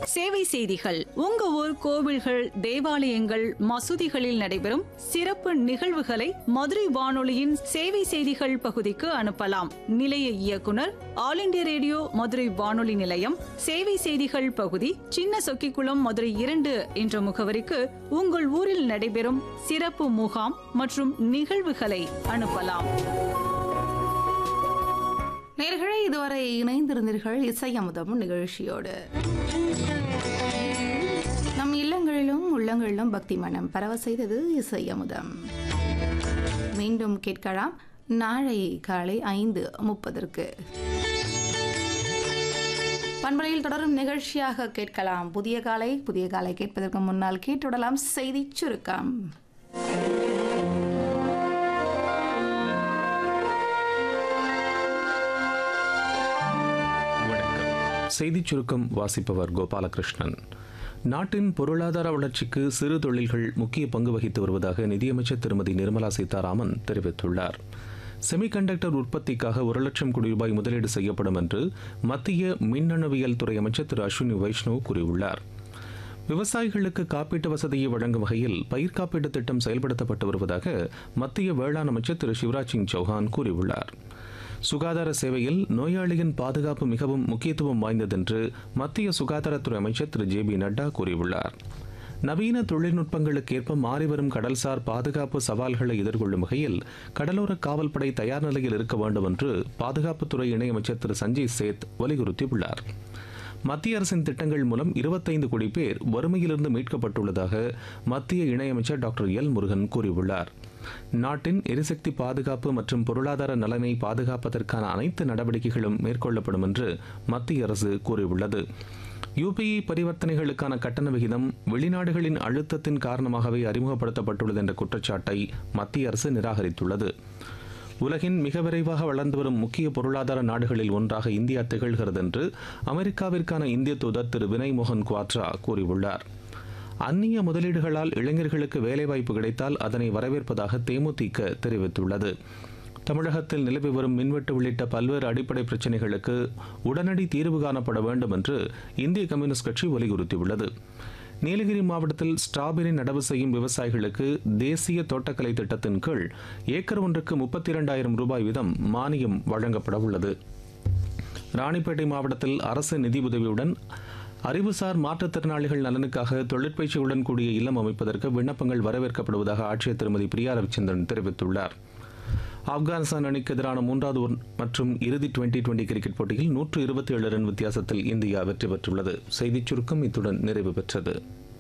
சேவை செய்திகள் உங்க ஊர் கோவில்கள் தேவாலயங்கள் மசூதிகளில் நடைபெறும் சிறப்பு நிகழ்வுகளை மதுரை வானொலியின் சேவை செய்திகள் பகுதிக்கு அனுப்பலாம் நிலைய இயக்குனர் ஆல் இண்டியா ரேடியோ மதுரை வானொலி நிலையம் சேவை செய்திகள் பகுதி சின்ன சொக்கிக்குளம் மதுரை இரண்டு என்ற முகவரிக்கு உங்கள் ஊரில் நடைபெறும் சிறப்பு முகாம் மற்றும் நிகழ்வுகளை அனுப்பலாம் நேர்களே இதுவரை இணைந்திருந்தீர்கள் இசை அமுதம் நிகழ்ச்சியோடு நம் இல்லங்களிலும் உள்ளங்களிலும் பக்தி மனம் பரவ செய்தது இசை அமுதம் மீண்டும் கேட்கலாம் நாளை காலை ஐந்து முப்பதற்கு பண்பலையில் தொடரும் நிகழ்ச்சியாக கேட்கலாம் புதிய காலை புதிய காலை கேட்பதற்கு முன்னால் கேட்டுவிடலாம் செய்தி சுருக்கம் வணக்கம் செய்திச் சுருக்கம் வாசிப்பவர் கோபாலகிருஷ்ணன் நாட்டின் பொருளாதார வளர்ச்சிக்கு சிறு தொழில்கள் முக்கிய பங்கு வகித்து வருவதாக நிதியமைச்சர் திருமதி நிர்மலா சீதாராமன் தெரிவித்துள்ளார் செமிகண்டக்டர் உற்பத்திக்காக ஒரு லட்சம் கோடி ரூபாய் முதலீடு செய்யப்படும் என்று மத்திய மின்னணுவியல் துறை அமைச்சர் திரு அஸ்வினி வைஷ்ணவ் கூறியுள்ளார் விவசாயிகளுக்கு காப்பீட்டு வசதியை வழங்கும் வகையில் பயிர் காப்பீட்டு திட்டம் செயல்படுத்தப்பட்டு வருவதாக மத்திய வேளாண் அமைச்சர் திரு சிவராஜ் சிங் சௌஹான் கூறியுள்ளார் சுகாதார சேவையில் நோயாளியின் பாதுகாப்பு மிகவும் முக்கியத்துவம் வாய்ந்ததென்று மத்திய சுகாதாரத்துறை அமைச்சர் திரு ஜே பி நட்டா கூறியுள்ளார் நவீன தொழில்நுட்பங்களுக்கேற்ப மாறிவரும் கடல்சார் பாதுகாப்பு சவால்களை எதிர்கொள்ளும் வகையில் கடலோர காவல்படை தயார் நிலையில் இருக்க வேண்டும் என்று பாதுகாப்புத்துறை இணையமைச்சர் திரு சஞ்சய் சேத் வலியுறுத்தியுள்ளார் மத்திய அரசின் திட்டங்கள் மூலம் இருபத்தைந்து கோடி பேர் வறுமையிலிருந்து மீட்கப்பட்டுள்ளதாக மத்திய இணையமைச்சர் டாக்டர் எல் முருகன் கூறியுள்ளார் நாட்டின் எரிசக்தி பாதுகாப்பு மற்றும் பொருளாதார நலனை பாதுகாப்பதற்கான அனைத்து நடவடிக்கைகளும் மேற்கொள்ளப்படும் என்று மத்திய அரசு கூறியுள்ளது யுபிஐ பரிவர்த்தனைகளுக்கான கட்டண விகிதம் வெளிநாடுகளின் அழுத்தத்தின் காரணமாகவே அறிமுகப்படுத்தப்பட்டுள்ளது என்ற குற்றச்சாட்டை மத்திய அரசு நிராகரித்துள்ளது உலகின் மிக விரைவாக வளர்ந்து வரும் முக்கிய பொருளாதார நாடுகளில் ஒன்றாக இந்தியா திகழ்கிறது என்று அமெரிக்காவிற்கான இந்திய தூதர் திரு வினய் மோகன் குவாட்ரா கூறியுள்ளார் அந்நிய முதலீடுகளால் இளைஞர்களுக்கு வேலைவாய்ப்பு கிடைத்தால் அதனை வரவேற்பதாக தேமுதிக தெரிவித்துள்ளது தமிழகத்தில் நிலவி வரும் மின்வெட்டு உள்ளிட்ட பல்வேறு அடிப்படை பிரச்சினைகளுக்கு உடனடி தீர்வு காணப்பட வேண்டும் என்று இந்திய கம்யூனிஸ்ட் கட்சி வலியுறுத்தியுள்ளது நீலகிரி மாவட்டத்தில் ஸ்ட்ராபெரி நடவு செய்யும் விவசாயிகளுக்கு தேசிய தோட்டக்கலை திட்டத்தின் கீழ் ஏக்கர் ஒன்றுக்கு முப்பத்தி இரண்டாயிரம் ரூபாய் வீதம் மானியம் வழங்கப்பட உள்ளது ராணிப்பேட்டை மாவட்டத்தில் அரசு நிதி உதவியுடன் அறிவுசார் மாற்றுத்திறனாளிகள் நலனுக்காக தொழிற்பயிற்சியுடன் கூடிய இல்லம் அமைப்பதற்கு விண்ணப்பங்கள் வரவேற்கப்படுவதாக ஆட்சியர் திருமதி பிரியா ரவிச்சந்திரன் தெரிவித்துள்ளார் ஆப்கானிஸ்தான் அணிக்கு எதிரான மூன்றாவது ஒன் மற்றும் இறுதி டுவெண்டி டுவெண்டி கிரிக்கெட் போட்டியில் நூற்று இருபத்தி ஏழு ரன் வித்தியாசத்தில் இந்தியா வெற்றி பெற்றுள்ளது செய்திச் சுருக்கம் இத்துடன் நிறைவு பெற்றது